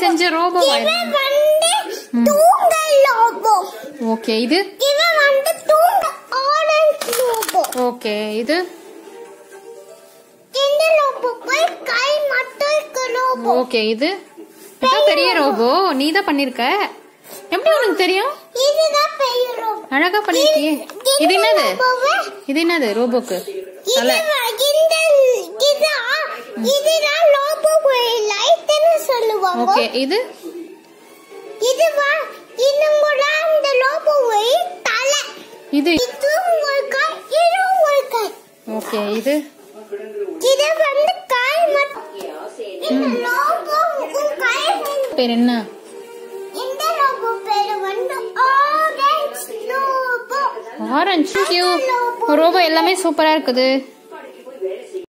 செஞ்ச ரோபோ இவன் வந்து தூங்கல் லோபோ ஓகே இது இவன் வந்து தூங்க ஆரஞ்சு லோபோ ஓகே இது இந்த லோபோ போய் கை மட்டும் இருக்கு லோபோ ஓகே இது இதான் பெரிய ரோபோ நீ தான் பண்ணிருக்க எப்படி உனக்கு தெரியும் இதுதான் பெரிய லோபோ அழகா பண்ணிருக்கியே இது என்னது லோபோவை இது என்னது ரோபோக்கு இது தலை வ- இந்த இதா இதுதான் லோபோ லைட்னு சொல்லுவாங்க ஓகே இது இது வா இன்னும் அந்த லோபோவை தலை இது இது ஒரு கை இது ஒரு கை ஓகே இது இது வந்து கை மட்டும் இந்த லோபோ கை பேர் என்ன இந்த லோபோ பேரு வந்து ஆரஞ்சு லோபோ ஆரஞ்சு ரோபோ எல்லாமே சூப்பரா இருக்குது